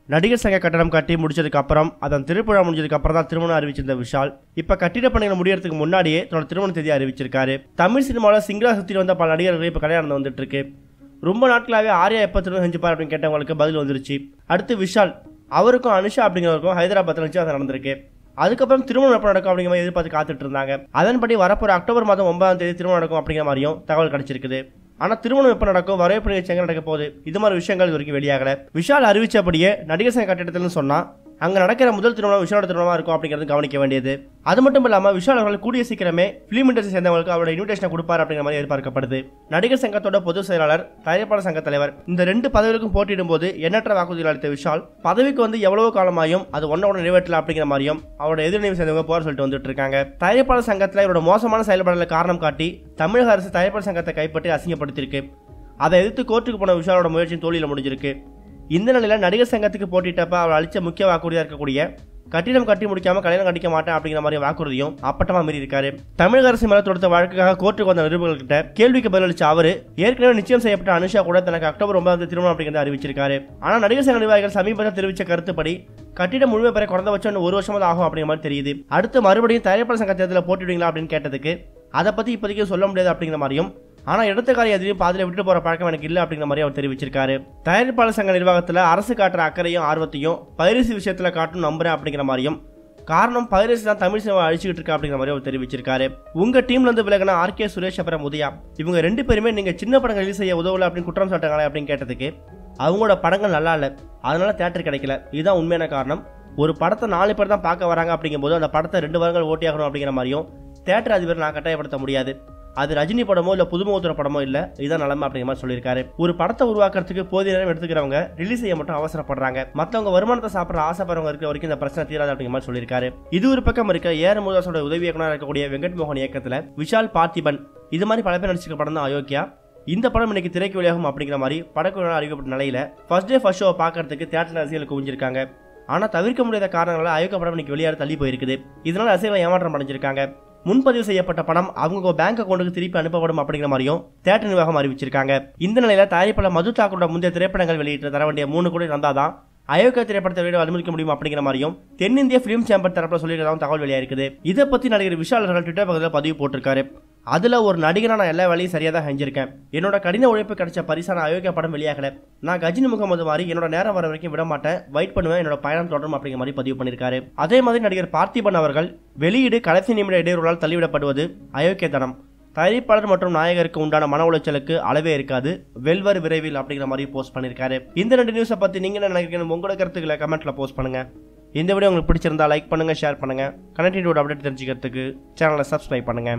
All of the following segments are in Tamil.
நடிகர் சங்க கட்டணம் கட்டி முடிச்சதுக்கு அப்புறம் அதன் திருப்பழா முடிஞ்சதுக்கு அப்புறம் தான் திருமணம் அறிவிச்சிருந்த விஷால் இப்ப கட்டிட பணிகள் முடியறதுக்கு முன்னாடியே தன்னோட திருமண தேதி அறிவிச்சிருக்காரு தமிழ் சினிமாவில் சிங்கிளா சுத்தி வந்த பல நடிகர்கள் இப்ப கல்யாணம் வந்துட்டு இருக்கு ரொம்ப நாட்களாகவே ஆர்யா எப்போ திருமணம் செஞ்சுப்பார் அப்படின்னு கேட்டவங்களுக்கு பதில் வந்துருச்சு அடுத்து விஷால் அவருக்கும் அனுஷா அப்படிங்கிறவருக்கும் ஹைதராபாத்தில் நிச்சயம் நடந்திருக்கு அதுக்கப்புறம் திருமணம் எப்போ நடக்கும் அப்படிங்கிற மாதிரி எதிர்பார்த்து காத்துட்டு இருந்தாங்க அதன்படி வரப்போற அக்டோபர் மாதம் ஒன்பதாம் தேதி திருமணம் நடக்கும் அப்படிங்கிற மாதிரியும் தகவல் கிடைச்சிருக்குது ஆனா திருமணம் எப்போ நடக்கும் வரவேற்பு நிகழ்ச்சி எங்க நடக்க போகுது இது மாதிரி விஷயங்கள் இது வரைக்கும் வெளியாகல விஷால் அறிவிச்சபடியே நடிகர் சங்க கட்டிடத்தில்னு சொன்னா அங்க நடக்கிற முதல் திருமணம் விஷாலோட திருமணமா இருக்கும் அப்படிங்கிறது கவனிக்க வேண்டியது அது மட்டும் இல்லாம விஷால் அவர்கள் கூடிய சீக்கிரமே பிலிம் இண்டஸ்ட்ரி சேர்ந்தவங்களுக்கு அவரோட இன்விடேஷனை கொடுப்பார் அப்படிங்கிற மாதிரி எதிர்பார்க்கப்படுது நடிகர் சங்கத்தோட பொதுச் செயலாளர் தயாரிப்பாளர் சங்க தலைவர் இந்த ரெண்டு பதவிகளுக்கும் போட்டியிடும் போது எண்ணற்ற வாக்குறுதிகள் அளித்த விஷால் பதவிக்கு வந்து எவ்வளவு காலமாயும் அது ஒன்னோட நிறைவேற்றல அப்படிங்கிற மாதிரியும் அவரோட எதிர்நிலை சேர்ந்தவங்க போற சொல்லிட்டு வந்துட்டு இருக்காங்க தயாரிப்பாளர் சங்கத்தில் இவரோட மோசமான செயல்பாடுகளை காரணம் காட்டி தமிழக அரசு தயாரிப்பாளர் சங்கத்தை கைப்பற்றி அசிங்கப்படுத்தியிருக்கு அதை எதிர்த்து கோர்ட்டுக்கு போன விஷாலோட முயற்சியும் தோல்வியில் முடிஞ்சிருக்கு இந்த நிலையில் நடிகர் சங்கத்துக்கு போட்டிட்டப்ப அவர் அளித்த முக்கிய வாக்குறுதியாக இருக்கக்கூடிய கட்டிடம் கட்டி முடிக்காம கல்யாணம் கட்டிக்க மாட்டேன் அப்படிங்கிற மாதிரி வாக்குறுதியும் அப்பட்டமா மீறி இருக்காரு தமிழக அரசு மேல தொடுத்த வழக்குக்காக கோர்ட்டுக்கு வந்த நிருபர்கள்கிட்ட கேள்விக்கு பதிலளிச்ச அவரு ஏற்கனவே நிச்சயம் செய்யப்பட்ட அனுஷா கூட தனக்கு அக்டோபர் ஒன்பதாம் தேதி திருமணம் அப்படிங்கிறத அறிவிச்சிருக்காரு ஆனா நடிகர் சங்க நிர்வாகிகள் சமீபத்தில் தெரிவித்த கருத்துப்படி கட்டிடம் முழுமை பெற குறைந்தபட்சம் இன்னும் ஒரு வருஷமாவது ஆகும் அப்படிங்கிற மாதிரி தெரியுது அடுத்து மறுபடியும் தயாரிப்பாளர் சங்க தேர்தலில் போட்டிடுவீங்களா அப்படின்னு கேட்டதுக்கு அதை பத்தி இப்போதைக்கு சொல்ல முடியாது அப்படிங்கிற மாதிரியும் ஆனா இடத்துக்காரி எதிரையும் பாதியில விட்டு போற பழக்கம் எனக்கு இல்லை அப்படிங்கிற மாதிரி அவர் தெரிவிச்சிருக்காரு தயாரிப்பாளர் சங்க நிர்வாகத்துல அரசு காட்டுற அக்கறையும் ஆர்வத்தையும் பைரசி விஷயத்துல காட்டும் நம்புறேன் அப்படிங்கிற மாதிரியும் காரணம் பைரசி தான் தமிழ் சினிமா அழிச்சுக்கிட்டு இருக்கா அப்படிங்கிற மாதிரி அவர் தெரிவிச்சிருக்காரு உங்க டீம்ல இருந்து விலகின ஆர் கே சுரேஷ் அப்புறம் உதயா இவங்க ரெண்டு பேருமே நீங்க சின்ன படங்கள் ரிலீஸ் செய்ய உதவல அப்படின்னு குற்றம் சாட்டாங்களே அப்படின்னு கேட்டதுக்கு அவங்களோட படங்கள் நல்லா இல்லை அதனால தேட்டர் கிடைக்கல இதுதான் உண்மையான காரணம் ஒரு படத்தை நாலு பேர் தான் பார்க்க வராங்க அப்படிங்கும்போது அந்த படத்தை ரெண்டு வாரங்கள் ஓட்டியாகணும் அப்படிங்கிற மாதிரியும் தேட்டர் அதிபர் நான் கட்டாயப்படுத்த முடியாது அது ரஜினி படமோ இல்ல புதுமுகத்துற படமோ இல்ல இதான் நிலைமை அப்படிங்கிற மாதிரி சொல்லியிருக்காரு ஒரு படத்தை உருவாக்குறதுக்கு போதிய நேரம் எடுத்துக்கிறவங்க ரிலீஸ் செய்ய மட்டும் அவசரப்படுறாங்க மத்தவங்க வருமானத்தை சாப்பிட ஆசைப்படுறவங்க இருக்கிற வரைக்கும் இந்த பிரச்சனை தீராது அப்படிங்கிற மாதிரி சொல்லியிருக்காரு இது ஒரு பக்கம் இருக்க ஏஆர் முருகாசோட உதவி இயக்குனர் இருக்கக்கூடிய வெங்கட் மோகன் இயக்கத்துல விஷால் பார்த்திபன் இது மாதிரி பல பேர் நடிச்சிருக்க படம் தான் அயோக்கியா இந்த படம் இன்னைக்கு திரைக்கு வெளியாகும் அப்படிங்கிற மாதிரி படக்குழு அறிவிக்கப்பட்ட நிலையில ஃபர்ஸ்ட் டே ஃபர்ஸ்ட் ஷோ பார்க்கறதுக்கு தியேட்டர் ரசிகர்கள் குவிஞ்சிருக்காங்க ஆனா தவிர்க்க முடியாத காரணங்களால அயோக்கிய படம் இன்னைக்கு வெளியாட தள்ளி போயிருக்குது இதனால ரசிகர்கள் ஏமாற்றம் அடைஞ்சிருக்காங்க முன்பதிவு செய்யப்பட்ட படம் அவங்க பேங்க் அக்கௌண்ட்டுக்கு திருப்பி அனுப்பப்படும் அப்படிங்கிற மாதிரியும் தேட்டர் நிர்வாகம் அறிவிச்சிருக்காங்க இந்த நிலையில தயாரிப்பாளர் மது தாக்கூரோட முந்தைய திரைப்படங்கள் வெளியிட்டு தர வேண்டிய மூணு கோடி இருந்தாதான் அயோக்கிய திரைப்படத்தை வெளியிட அனுமதிக்க முடியும் அப்படிங்கிற மாதிரியும் தென்னிந்திய பிலிம் சேம்பர் தரப்புல சொல்லியிருக்கிறதாவும் தகவல் வெளியாயிருக்குது இதை பத்தி நடிகர் விஷால் அவர்கள் ட்விட்டர் பக்கத்தில் பதிவு போட்டிருக்காரு அதுல ஒரு நடிகனா நான் எல்லா வேலையும் சரியா தான் செஞ்சிருக்கேன் என்னோட கடின உழைப்பு கிடைச்ச பரிசான அயோக்கிய படம் வெளியாகல நான் கஜினி முகமது மாதிரி என்னோட நேரம் வர வரைக்கும் விட மாட்டேன் வெயிட் பண்ணுவேன் என்னோட பயணம் தொடரும் அப்படிங்கிற மாதிரி பதிவு பண்ணியிருக்காரு அதே மாதிரி நடிகர் பார்த்திபன் அவர்கள் வெளியீடு கடைசி நிமிட இடையூறால் தள்ளிவிடப்படுவது அயோக்கியத்தனம் தயாரிப்பாளர் மற்றும் நாயகருக்கு உண்டான மன உளைச்சலுக்கு அளவே இருக்காது வெல்வர் விரைவில் அப்படிங்கிற மாதிரி போஸ்ட் பண்ணியிருக்காரு இந்த ரெண்டு நியூஸை பத்தி நீங்க என்ன நினைக்கிறீங்க உங்களோட கருத்துக்களை கமெண்ட்ல போஸ்ட் பண்ணுங்க இந்த வீடியோ உங்களுக்கு பிடிச்சிருந்தா லைக் பண்ணுங்க ஷேர் பண்ணுங்க கனெக்டிவிட்டியோட அப்டேட் தெரிஞ்சுக்கிறதுக்கு சேனலை சப்ஸ்கிரைப் பண்ணுங்க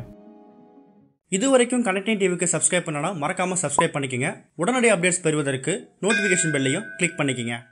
இது வரைக்கும் கனெக்டிங் டிவிக்கு சப்ஸ்கிரைப் பண்ணனா மறக்காம சப்ஸ்கிரைப் பண்ணிக்கங்க உடனடி அப்டேட்ஸ் பெறுவதற்கு நோட்டிஃபிகேஷன் பெல்லையும் கிளிக் பண்ணிக்கங்க